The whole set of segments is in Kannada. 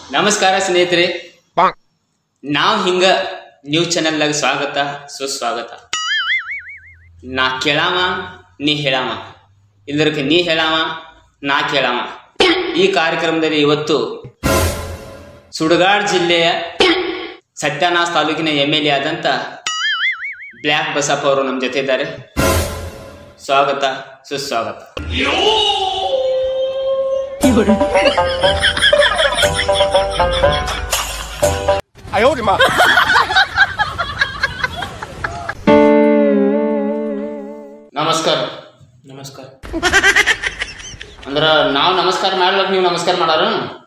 ನಮಸ್ಕಾರ ಸ್ನೇಹಿತರೆ ನಾವು ಹಿಂಗ ನ್ಯೂಸ್ ಚಾನೆಲ್ದಾಗ ಸ್ವಾಗತ ಸುಸ್ವಾಗತ ನಾ ಕೇಳಾವ ನೀ ಹೇಳಾವ ಇಲ್ಲರಕ್ಕೆ ನೀ ಹೇಳಾವ ನಾ ಕೇಳಾವ ಈ ಕಾರ್ಯಕ್ರಮದಲ್ಲಿ ಇವತ್ತು ಸುಡಗಾಡ್ ಜಿಲ್ಲೆಯ ಸತ್ಯನಾಥ್ ತಾಲೂಕಿನ ಎಮ್ ಎಲ್ ಎ ಆದಂತ ಬ್ಲ್ಯಾಕ್ ಬಸಪ್ಪ ಅವರು ನಮ್ಮ ಜೊತೆ ಇದ್ದಾರೆ ಸ್ವಾಗತ ಸುಸ್ವಾಗತ ನಮಸ್ಕಾರ ನಮಸ್ಕಾರ ಅಂದ್ರ ನಾವು ನಮಸ್ಕಾರ ಮಾಡ್ಲಕ್ ನೀವು ನಮಸ್ಕಾರ ಮಾಡಾರ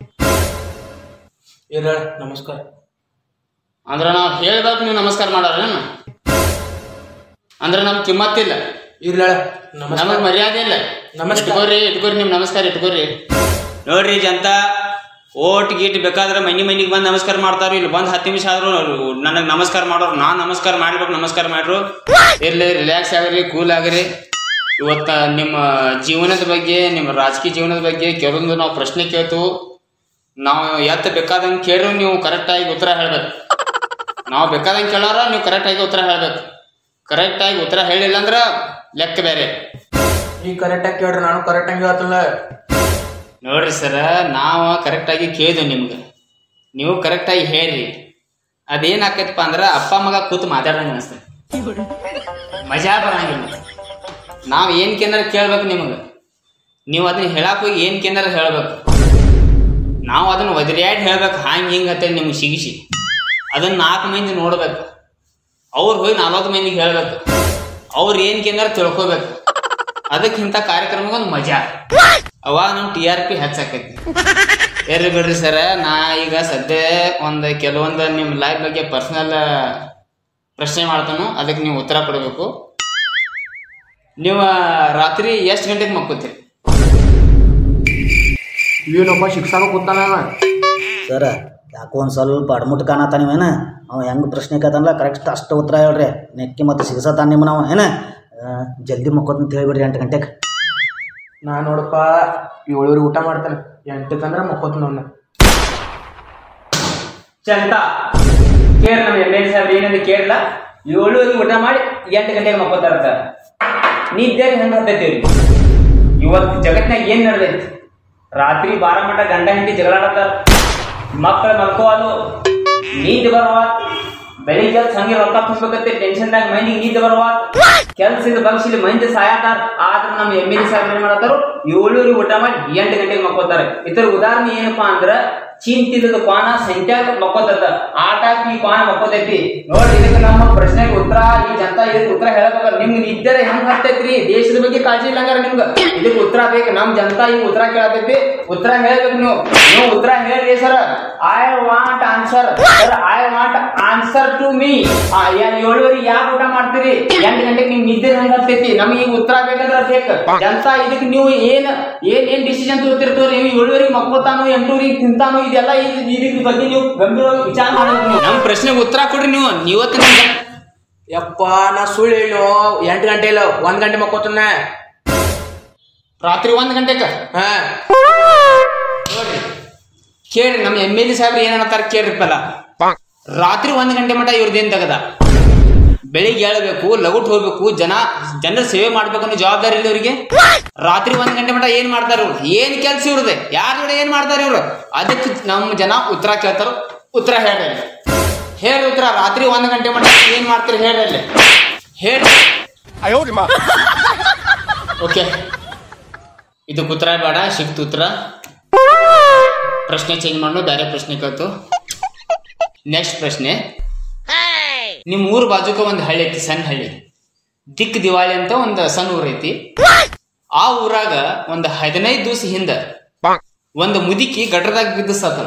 ಇಲ್ಲ ನಮಸ್ಕಾರ ಅಂದ್ರ ನಾವು ಹೇಳ್ಬೇಕು ನೀವು ನಮಸ್ಕಾರ ಮಾಡಾರ ಅಂದ್ರ ನಮ್ ಕಿಮ್ಮತ್ತಿಲ್ಲ ಇಲ್ಲ ನಮಸ್ಕಾರ ನಮಗ್ ಮರ್ಯಾದೆ ಇಲ್ಲ ನಮಸ್ಕಾರ. ಇಟ್ಕೋರಿ ಇಟ್ಕೋರಿ ನಿಮ್ ನಮಸ್ಕಾರ ಇಟ್ಕೋರಿ ನೋಡ್ರಿ ಜನತಾ ಓಟ್ ಗೀಟ್ ಬೇಕಾದ್ರೆ ಮನಿ ಮನಿಗೆ ಬಂದು ನಮಸ್ಕಾರ ಮಾಡ್ತಾರ ಇಲ್ಲಿ ಬಂದ್ ಹತ್ತು ನಿಮಿಷ ಆದ್ರೂ ನನಗ್ ನಮಸ್ಕಾರ ಮಾಡೋರು ನಾನ್ ನಮಸ್ಕಾರ ಮಾಡ್ಬೇಕು ನಮಸ್ಕಾರ ಮಾಡ್ರು ಇರ್ಲಿ ರಿಲ್ಯಾಕ್ಸ್ ಆಗ್ರಿ ಕೂಲ್ ಆಗ್ರಿ ಇವತ್ತ ನಿಮ್ಮ ಜೀವನದ ಬಗ್ಗೆ ನಿಮ್ಮ ರಾಜಕೀಯ ಜೀವನದ ಬಗ್ಗೆ ಕೆಲವೊಂದು ನಾವು ಪ್ರಶ್ನೆ ಕೇಳ್ತು ನಾವು ಎತ್ತ ಬೇಕಾದಂಗೆ ಕೇಳ್ರು ನೀವು ಕರೆಕ್ಟಾಗಿ ಉತ್ತರ ಹೇಳ್ಬೇಕು ನಾವು ಬೇಕಾದಂಗೆ ಕೇಳಾರ ನೀವು ಕರೆಕ್ಟಾಗಿ ಉತ್ತರ ಹೇಳ್ಬೇಕು ಕರೆಕ್ಟಾಗಿ ಉತ್ತರ ಹೇಳಿಲ್ಲ ಅಂದ್ರ ಲೆಕ್ಕ ಬೇರೆ ನೀ ಕರೆಕ್ಟಾಗಿ ಕೇಳ್ರಿ ನಾನು ಕರೆಕ್ಟಾಗಿ ಹೇಳ್ತಿಲ್ಲ ನೋಡ್ರಿ ಸರ ನಾವು ಕರೆಕ್ಟಾಗಿ ಕೇಳಿದ್ವಿ ನಿಮ್ಗೆ ನೀವು ಕರೆಕ್ಟಾಗಿ ಹೇಳ್ರಿ ಅದೇನ್ ಆಕೈತಪ್ಪ ಅಂದ್ರ ಅಪ್ಪ ಮಗ ಕೂತ್ ಮಾತಾಡಂಗ ಅನಿಸ್ತದೆ ಮಜಾ ಬರಂಗಿಲ್ಲ ನಾವ್ ಏನ್ ಕೇಂದ್ರ ಕೇಳ್ಬೇಕು ನಿಮ್ಗೆ ನೀವು ಅದನ್ನ ಹೇಳಕ್ ಹೋಗಿ ಏನ್ ಕೇಂದ್ರ ಹೇಳ್ಬೇಕು ನಾವು ಅದನ್ನ ಒದರ್ಯಾಡಿ ಹೇಳ್ಬೇಕು ಹಾಂಗ್ ಹಿಂಗ್ ಅಂತೇಳಿ ನಿಮ್ಗೆ ಸಿಗಿಸಿ ಅದನ್ನ ನಾಲ್ಕು ಮಂದಿ ನೋಡ್ಬೇಕು ಅವ್ರು ಹೋಗಿ ನಲ್ವತ್ತು ಮಂದಿಗೆ ಹೇಳ್ಬೇಕು ಅವ್ರು ಏನ್ ಕೇಂದ್ರ ತಿಳ್ಕೊಬೇಕು ಅದಕ್ಕೆ ಇಂಥ ಕಾರ್ಯಕ್ರಮಕ್ಕೆ ಒಂದು ಮಜಾ ಅವಾಗ ನಮ್ ಟಿ ಆರ್ ಪಿ ಹೆಚ್ಚಾಕೈತಿ ಇರ್ಲಿ ಬಿಡ್ರಿ ಸರ ನಾ ಈಗ ಸದ್ಯ ಒಂದು ಕೆಲವೊಂದು ನಿಮ್ಮ ಲೈಫ್ ಬಗ್ಗೆ ಪರ್ಸನಲ್ ಪ್ರಶ್ನೆ ಮಾಡ್ತಾನು ಅದಕ್ಕೆ ನೀವು ಉತ್ತರ ಕೊಡಬೇಕು ನೀವು ರಾತ್ರಿ ಎಷ್ಟು ಗಂಟೆಗೆ ಮಕ್ಕೋತೀರಿ ಇವನೊಬ್ಬ ಶಿಕ್ಷಕ ಕೂತಾನ ಸರ ಯಾಕೋ ಒಂದು ಸ್ವಲ್ಪ ಅಡ್ಮುಟ್ ಕಾಣತ್ತ ನೀವೇನ ಅವ ಹೆಂಗೆ ಪ್ರಶ್ನೆ ಕೇಳ್ತಾನಲ್ಲ ಕರೆಕ್ಟ್ ಅಷ್ಟು ಉತ್ತರ ಹೇಳ್ರಿ ನೆಕ್ಕಿ ಮತ್ತೆ ಸಿಗಸತ್ತಾನ ನಿಮ್ಮ ನಾವು ಏನ ಆ, ಜಲ್ದಿ ಮಕ್ಕೋತಂತ ಹೇಳ್ಬಿಡ್ರಿ ಎಂಟು ಗಂಟೆಗೆ ನಾ ನೋಡಪ್ಪ ಏಳುವರೆ ಊಟ ಮಾಡ್ತಾನೆ ಎಂಟಕ್ಕಂದ್ರೆ ಮಕ್ಕೋತೀನಿ ಅವನ್ನ ಚಂತ ಕೇರ್ ನಮ್ಮ ಎಮ್ ಎಲ್ ಸಾಹೇಬ್ರು ಏನಂತ ಕೇಳಲ್ಲ ಏಳುವರೆಗೆ ಊಟ ಮಾಡಿ ಎಂಟು ಗಂಟೆಗೆ ಮಕ್ಕೋತಾರ ನಿದ್ದೆ ಹೆಂಗ್ ಹತ್ತೈತಿ ಇವತ್ತು ಜಗತ್ನಾಗ ಏನ್ ನಡೆದೈತಿ ರಾತ್ರಿ ಬಾರ ಮಟ ಗಂಡ ಹೆಂಡತಿ ಜಗಳಾಡತ್ತಾರ ಮಕ್ಕಳು ಮಲ್ಕೋವಾಲು ನೀದ್ ಬರುವ ಬೆಳಿಗ್ಗೆ ಸಂಗಿ ರೊಕ್ಕ ತುಂಬೇಕತ್ತೆ ಟೆನ್ಷನ್ದಾಗ ಮೈಂದಿಗೆ ನೀದ್ ಬರುವ ಕೆಲ್ಸದ ಬಗ್ಸಿಲಿ ಮಂದಿ ಸಾಯತಾರ ಆದ್ರ ನಮ್ಮ ಎಮ್ ಎಲ್ ಸಾಹೇಬ್ರು ಏನ್ ಮಾಡತ್ತಾರ ಏಳುವರೆಗೆ ಊಟ ಮಾಡಿ ಎಂಟು ಗಂಟೆಗೆ ಮಕ್ಕೋತಾರೆ ಇತರ ಉದಾಹರಣೆ ಏನಪ್ಪಾ ಅಂದ್ರ ಚೀಂತಿಲ್ಲದ ಕ್ವಾನ ಸಂಖ್ಯಾಗ ಮಕ್ಕೋತದ ಆಟಾಕ್ ಈ ಕ್ವಾನ ಮಕ್ಕೋತೈತಿ ನೋಡ್ರಿ ಇದಕ್ಕೆ ನಮ್ಮ ಪ್ರಶ್ನೆಗೆ ಉತ್ತರ ಈ ಜನತಾ ಇದಕ್ಕೆ ಉತ್ತರ ಹೇಳಬೇಕಾರ ನಿಮ್ಗೆ ನಿದ್ದರೆ ಹೆಂಗ್ ಹತ್ತೈತ್ರಿ ದೇಶದ ಬಗ್ಗೆ ಕಾಳಜಿ ಇಲ್ಲಂಗಾರ ನಿಮ್ಗ ಇದಕ್ಕೆ ಉತ್ತರ ಬೇಕು ನಮ್ ಜನತಾ ಈಗ ಉತ್ತರ ಕೇಳತೈತಿ ಉತ್ತರ ಹೇಳ್ಬೇಕು ನೀವು ನೀವು ಉತ್ತರ ಹೇಳ್ರಿ sir I want answer sir I want answer to me ಏಳುವರೆಗೆ ಯಾಕೆ ಊಟ ಮಾಡ್ತೀರಿ ಎಂಟು ಗಂಟೆಗೆ ನಿಮ್ ನಿದ್ದೆ ಹೆಂಗ್ ಹತ್ತೈತಿ ನಮ್ಗೆ ಈಗ ಉತ್ತರ ಬೇಕಂದ್ರ ಬೇಕು ಜನತಾ ಇದಕ್ಕೆ ನೀವು ಏನ್ ಏನ್ ಏನ್ ಡಿಸಿಷನ್ ತಗೋತಿರ್ತೀರಿ ನೀವು ಏಳುವರೆಗೆ ಮಕ್ಕೋತಾನೋ ಎಂಟೂವರೆಗೆ ತಿಂತಾನೋ ಇದೆಲ್ಲ ಇದ್- ಇದ್ರ ಬಗ್ಗೆ ನೀವು ಗಂಭೀರವಾಗಿ ವಿಚಾರ ಮಾಡಬೇಕು ನೀವು ನಮ್ಮ ಪ್ರಶ್ನೆಗೆ ಉತ್ತರ ಕೊಡ್ರಿ ನೀವು ನೀವತ್ತು ಯಪ್ಪ ನಾ ಸುಳ್ಳು ಹೇಳು ಎಂಟು ಗಂಟೆ ಇಲ್ಲ ಒಂದ್ ಗಂಟೆ ಮಕ್ಕೋತಾನೆ ರಾತ್ರಿ ಒಂದ್ ಗಂಟೆಕ ಹಾ ನೋಡ್ರಿ ಕೇಳ್ರಿ ನಮ್ಮ ಎಮ್ ಎಲ್ ಎ ಸಾಹೇಬ್ರು ಏನಂತಾರ ಕೇಳ್ರಿಪ್ಪಲ್ಲ ರಾತ್ರಿ ಒಂದ್ ಗಂಟೆ ಮಟ ಇವ್ರದ್ದೇನ್ ತಗದ ಬೆಳಿಗ್ಗೆ ಏಳ್ಬೇಕು ಲಗುಟ್ ಹೋಗ್ಬೇಕು ಜನ ಜನರ ಸೇವೆ ಮಾಡ್ಬೇಕು ಅನ್ನೋ ಜವಾಬ್ದಾರಿ ಇಲ್ಲ ಇವ್ರಿಗೆ ರಾತ್ರಿ ಒಂದ್ ಗಂಟೆ ಮಟ ಏನ್ ಮಾಡ್ತಾರ ಇವ್ರು ಏನ್ ಕೆಲ್ಸ ಇವ್ರದೆ ಯಾರ ಜೋಡಿ ಏನ್ ಮಾಡ್ತಾರ ಇವ್ರು ಅದಕ್ಕೆ ನಮ್ಮ ಜನ ಉತ್ತರ ಕೇಳ್ತಾರ ಉತ್ತರ ಹೇಳ್ರಿ ಅಲ್ಲಿ. ಹೇಳ್ರಿ ಉತ್ತರ ರಾತ್ರಿ ಒಂದ್ ಗಂಟೆ ಮಟ ಏನ್ ಮಾಡ್ತೀರಿ ಹೇಳ್ರಿ ಅಲ್ಲಿ ಹೇಳ್ರಿ ಓಕೆ ಇದಕ್ಕೆ ಉತ್ತರ ಬೇಡ ಸಿಕ್ತು ಉತ್ತರ ಪ್ರಶ್ನೆ ಚೇಂಜ್ ಮಾಡು ಬೇರೆ ಪ್ರಶ್ನೆ ಕೇಳ್ತು ನೆಕ್ಸ್ಟ್ ಪ್ರಶ್ನೆ ನಿಮ್ ಊರ್ ಬಾಜುಕ ಒಂದು ಹಳ್ಳಿ ಐತಿ ಸಣ್ಣ ಹಳ್ಳಿ ದಿಕ್ ದಿವಾಳಿ ಅಂತ ಒಂದು ಸಣ್ಣ ಊರ್ ಐತಿ ಆ ಊರಾಗ ಒಂದು ಹದಿನೈದು ದಿವಸ ಹಿಂದ ಒಂದು ಮುದುಕಿ ಗಡ್ರದಾಗ ಬಿದ್ದು ಸತ್ತ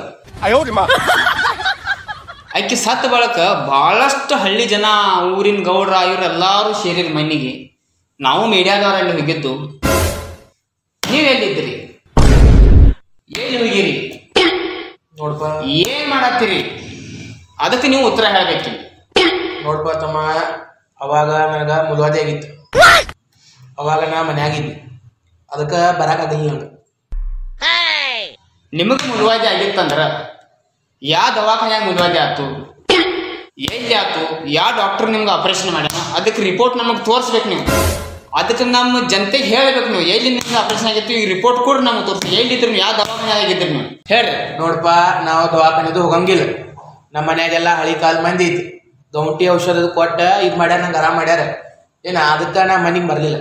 ಆಕಿ ಸತ್ತ ಬಳಕ ಬಹಳಷ್ಟು ಹಳ್ಳಿ ಜನ ಊರಿನ ಗೌಡ್ರ ಇವರೆಲ್ಲಾರು ಸೇರಿದ ಮನೆಗೆ ನಾವು ಮೀಡಿಯಾದವರಲ್ಲಿ ಹೋಗಿದ್ದು ನೀವ್ ಎಲ್ಲಿದ್ರಿ ಎಲ್ಲಿ ಹೋಗಿರಿ ನೋಡ್ಪ ಏನ್ ಮಾಡತ್ತೀರಿ ಅದಕ್ಕೆ ನೀವು ಉತ್ತರ ಹೇಳ್ಬೇಕಿಲ್ಲ ನೋಡ್ಪ ತಮ್ಮ ಅವಾಗ ನನಗ ಮುಲವಾದಿ ಆಗಿತ್ತು ಅವಾಗ ನಾ ಮನ್ಯಾಗಿದ್ದೆ ಅದಕ್ಕೆ ಬರಾಕಾಗಲಿಲ್ಲ ನಂಗೆ ನಿಮಗ್ ಮುಳುವಾದಿ ಆಗಿತ್ತಂದ್ರ ಯಾವ ದವಾಖಾನ್ಯಾಗ ಮುಲ್ವಾದಿ ಆತು ಎಲ್ಲಿ ಆತು ಯಾವ ಡಾಕ್ಟರ್ ನಿಮ್ಗೆ ಆಪರೇಷನ್ ಮಾಡ್ಯಾನ ಅದಕ್ಕೆ ರಿಪೋರ್ಟ್ ನಮಗೆ ತೋರಿಸ್ಬೇಕು ನೀವು ಅದಕ್ಕೆ ನಮ್ಮ ಜನತೆಗೆ ಹೇಳ್ಬೇಕು ನೀವು ಎಲ್ಲಿ ನಿಮ್ಗೆ ಆಪರೇಷನ್ ಆಗಿತ್ತು ಈ ರಿಪೋರ್ಟ್ ಕೂಡ ನಮಗೆ ತೋರಿಸಿ ಎಲ್ಲಿದ್ರು ನೀವು ಯಾವ ದವಾಖಾನ್ಯಾಗ ಆಗಿದ್ರಿ ನೀವು ಹೇಳ್ರಿ ನೋಡಪ್ಪ ನಾವು ದವಾಖಾನೆದು ಹೋಗಂಗಿಲ್ಲ ನಮ್ಮ ಮನ್ಯಾಗೆಲ್ಲ ಹಳಿ ಕಾಲ ಮಂದಿ ಐತಿ ಗೌಂಟಿ ಔಷಧದ ಕೊಟ್ಟ ಇದು ಮಾಡ್ಯಾರ ನಂಗೆ ಆರಾಮ್ ಮಾಡ್ಯಾರ ಏನ ಅದಕ್ಕ ನಾ ಮನಿಗ್ ಬರ್ಲಿಲ್ಲ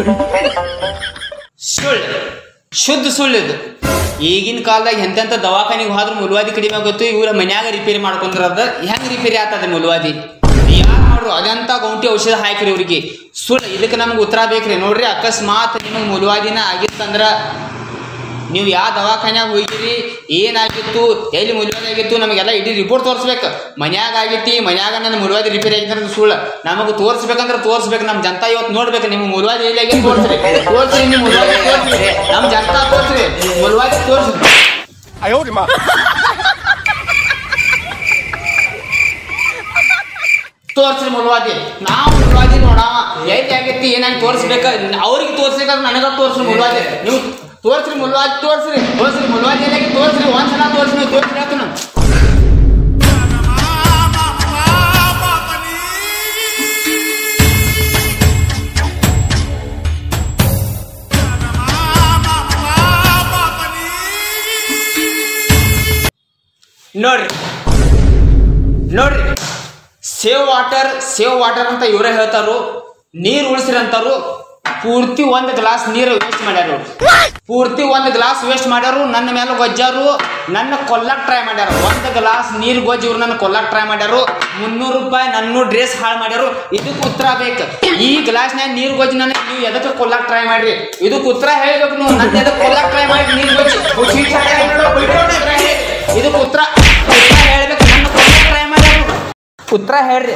ಸುಳ್ಳು ಶುದ್ಧ ಸುಳ್ಳು ಇದು ಈಗಿನ ಕಾಲದಾಗ ಎಂತೆಂಥ ದವಾಖಾನಿಗೆ ಹೋದ್ರೆ ಮುಲ್ವಾದಿ ಕಡಿಮೆ ಆಗುತ್ತೆ ಇವ್ರ ಮನ್ಯಾಗ ರಿಪೇರಿ ಮಾಡ್ಕೊಂಡ್ರದ ಹೆಂಗ್ ರಿಪೇರಿ ಆಗ್ತದೆ ಮುಲ್ವಾದಿ ಯಾರು ಮಾಡ್ರು ಅದಂತ ಗೌಂಟಿ ಔಷಧ ಹಾಕಿರಿ ಇವ್ರಿಗೆ ಸುಳ್ಳು ಇದಕ್ಕೆ ನಮ್ಗೆ ಉತ್ತರ ಬೇಕ್ರಿ ನೋಡ್ರಿ ಅಕಸ್ಮಾತ್ ನಿಮಗೆ ಮುಲ್ವಾದಿನ ಆಗಿತ್ತಂದ್ರ ನೀವು ಯಾವ ದವಾಖಾನ್ಯಾಗ ಹೋಗಿರಿ ಏನಾಗಿತ್ತು ಎಲ್ಲಿ ಮುಲ್ವಾದಿ ಆಗಿತ್ತು ನಮಗೆಲ್ಲ ಇಡೀ ರಿಪೋರ್ಟ್ ತೋರಿಸ್ಬೇಕು ಮನ್ಯಾಗ ಆಗಿತ್ತು ಮನ್ಯಾಗ ನನ್ನ ಮುಲ್ವಾದಿ ರಿಪೇರಿ ಆಗಿತ್ತು ಅಂತ ಸುಳ್ಳು ನಮಗೆ ತೋರಿಸ್ಬೇಕಂದ್ರೆ ತೋರಿಸ್ಬೇಕು ನಮ್ಮ ಜನತಾ ಇವತ್ತು ನೋಡ್ಬೇಕು ನಿಮ್ಮ ಮುಲ್ವಾದಿ ಎಲ್ಲಿ ಆಗಿ ತೋರಿಸ್ರಿ ತೋರಿಸ್ರಿ ನಿಮ್ಮ ಮುಲ್ವಾದಿ ತೋರಿಸ್ರಿ ನಮ್ಮ ಜನತಾ ತೋರಿಸ್ರಿ ಮುಲ್ವಾದಿ ತೋರಿಸ್ರಿ ತೋರ್ಸ್ರಿ ಮುಲ್ವಾದಿ ನಾವು ಮುಲ್ವಾದಿ ನೋಡಾವ ಎಲ್ಲಿ ಆಗೈತಿ ಏನಾಗಿ ತೋರಿಸ್ಬೇಕ ಅವ್ರಿಗೆ ತೋರ್ಸ್ಬೇಕಾದ್ರೆ ನನಗ ತೋರ್ಸ್ರಿ ಮುಲ್ವಾದಿ ನೀವು ತೋರ್ಸ್ರಿ ಮುಲ್ವಾದಿ ತೋರ್ಸ್ರಿ ತೋರ್ಸ್ರಿ ಮುಲ್ವಾದಿ ಏನಾಗಿ ತೋರ್ಸ್ರಿ ಒಂದ್ಸಲ ತೋರ್ಸ್ರಿ ನೀವು ತೋರ್ಸ್ರಿ ಹೇಳ್ತೀನಿ ನಾನು. ನೋಡ್ರಿ ನೋಡ್ರಿ ಸೇವ್ ವಾಟರ್ ಸೇವ್ ವಾಟರ್ ಅಂತ ಇವರೇ ಹೇಳ್ತಾರು ನೀರು ಉಳಿಸ್ರಿ ಅಂತಾರು ಪೂರ್ತಿ ಒಂದು ಗ್ಲಾಸ್ ನೀರು ವೇಸ್ಟ್ ಮಾಡ್ಯಾರ ಅವ್ರು ಪೂರ್ತಿ ಒಂದು ಗ್ಲಾಸ್ ವೇಸ್ಟ್ ಮಾಡ್ಯಾರು ನನ್ನ ಮೇಲೆ ಗೊಜ್ಜಾರು ನನ್ನ ಕೊಲ್ಲಕ್ ಟ್ರೈ ಮಾಡ್ಯಾರ ಒಂದು ಗ್ಲಾಸ್ ನೀರು ಗೊಜ್ಜಿ ಇವ್ರು ನನ್ನ ಕೊಲ್ಲಕ್ ಟ್ರೈ ಮಾಡ್ಯಾರು ಮುನ್ನೂರು ರೂಪಾಯಿ ನನ್ನ ಡ್ರೆಸ್ ಹಾಳು ಮಾಡ್ಯಾರು ಇದಕ್ಕೆ ಉತ್ತರ ಬೇಕು ಈ ಗ್ಲಾಸ್ನ್ಯಾಗ ನೀರು ಗೊಜ್ಜಿ ನನ್ನ ನೀವು ಎದಕ್ಕೆ ಕೊಲ್ಲಕ್ ಟ್ರೈ ಮಾಡ್ರಿ ಇದಕ್ಕೆ ಉತ್ತರ ಹೇಳ್ಬೇಕು ನೀವು ನನ್ನ ಎದಕ್ಕೆ ಕೊಲ್ಲಕ್ ಟ್ರೈ ಮಾಡಿ ನೀರು ಗೊಜ್ಜಿ ಹುಚ್ಚಿ ಚಾಡಿ ಹಾಕ್ಬಿಡು, ಬಿಟ್ಬಿಡು ಉತ್ತರ ಹೇಳಿ. ಇದಕ್ಕೆ ಉತ್ತರ ಉತ್ತರ ಹೇಳ್ಬೇಕು ನನ್ನ ಕೊಲ್ಲಕ್ ಟ್ರೈ ಮಾಡ್ಯಾರು ಉತ್ತರ ಹೇಳ್ರಿ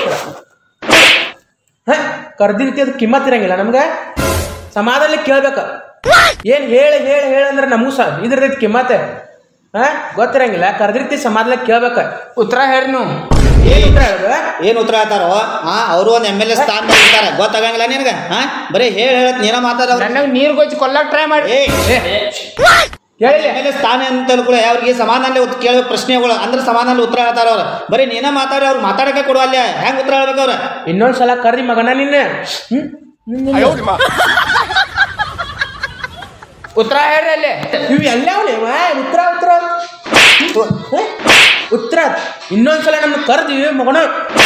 ಕರ್ದಿರ್ತಿ ಅದು ಕಿಮ್ಮತ್ ಇರಂಗಿಲ್ಲ ನಮ್ಗೆ ಸಮಾಧಾನ ಕೇಳ್ಬೇಕ ಏನ್ ಹೇಳಿ ಹೇಳಿ ಹೇಳಿ ಅಂದ್ರೆ ನಮಗೂ ಸ ಇದ್ರದೈತಿ ಕಿಮ್ಮತ್ ಹಾ ಗೊತ್ತಿರಂಗಿಲ್ಲ ಕರ್ದಿರ್ತಿ ಸಮಾಧಾನ ಕೇಳ್ಬೇಕ ಉತ್ತರ ಹೇಳ್ರಿ ನೀವು ಏನ್ ಉತ್ತರ ಹೇಳುದು ಏನು ಉತ್ತರ ಹೇಳ್ತಾರೋ ಹಾ ಅವರು ಒಂದು ಎಮ್ ಎಲ್ ಎ ಸ್ಥಾನ ಇರ್ತಾರೆ ಗೊತ್ತಾಗಂಗಿಲ್ಲ ನಿನಗೆ ಹಾ ಬರೀ ಹೇಳಿ ಹೇಳತ್ ನೀನ ಮಾತಾಡೋರು ನನಗೆ ನೀರು ಗೊಜ್ಜಿ ಕೊಲ್ಲಕ್ ಟ್ರೈ ಮಾಡಿ ಏ ಹೇಳಿಲ್ಲ ಎಮ್ ಎಲ್ ಎ ಸ್ಥಾನ ಅಂತ ಕೂಡ ಅವ್ರಿಗೆ ಸಮಾಧಾನ ಉತ್ ಕೇಳೋ ಪ್ರಶ್ನೆಗಳು ಅಂದ್ರೆ ಸಮಾಧಾನ ಉತ್ತರ ಹೇಳ್ತಾರ ಅವ್ರು ಬರೀ ನೀನ ಮಾತಾಡಿ ಅವ್ರು ಮಾತಾಡಕ್ಕೆ ಕೊಡುವ ಅಲ್ಲಿ ಹೆಂಗ್ ಉತ್ತರ ಹೇಳ್ಬೇಕು ಅವ್ರ ಇನ್ನೊಂದ್ಸಲ ಕರ್ದಿ ಮಗನ ನಿನ್ನ ಹ್ಮ್ ನಿನ್ನ- ಉತ್ತರ ಹೇಳ್ರಿ ಅಲ್ಲಿ ಇವು ಎಲ್ಲ ಉತ್ತರ ಉತ್ತರ ಹ? ಉತ್ತರ ಇನ್ನೊಂದ್ಸಲ ನಮ್ಮ ಕರ್ದಿ ಮಗನ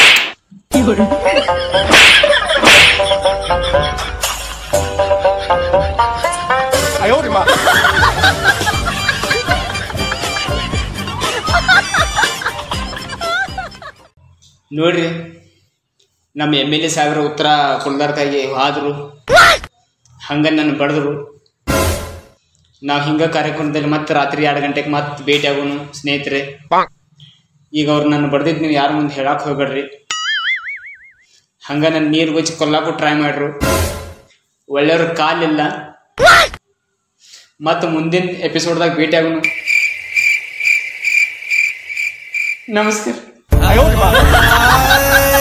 ನೋಡ್ರಿ ನಮ್ಮ ಎಮ್ ಎಲ್ ಎ ಸಾವಿರ ಉತ್ತರ ಕೊಡ್ಲಾರ್ದಾಗಿ ಆದ್ರು ಹಂಗ ನನ್ನ ಬಡದ್ರು ನಾವು ಹಿಂಗ ಕಾರ್ಯಕ್ರಮದಲ್ಲಿ ಮತ್ತೆ ರಾತ್ರಿ ಎರಡು ಗಂಟೆಗೆ ಮತ್ತೆ ಭೇಟಿ ಆಗೋನು ಸ್ನೇಹಿತರೆ ಈಗ ಅವ್ರು ನನ್ನ ಬಡ್ದಿದ್ದು ನೀವು ಯಾರ ಮುಂದೆ ಹೇಳಕ್ ಹೋಗ್ಬೇಡ್ರಿ ಹಂಗ ನನ್ನ ನೀರು ಗೊಚ್ಚಿ ಕೊಲ್ಲಾಕು ಟ್ರೈ ಮಾಡ್ರು ಒಳ್ಳೆಯವ್ರ ಕಾಲಿಲ್ಲ ಮತ್ತು ಮುಂದಿನ ಎಪಿಸೋಡ್ದಾಗ ಭೇಟಿ ಆಗೋನು ನಮಸ್ಕಾರ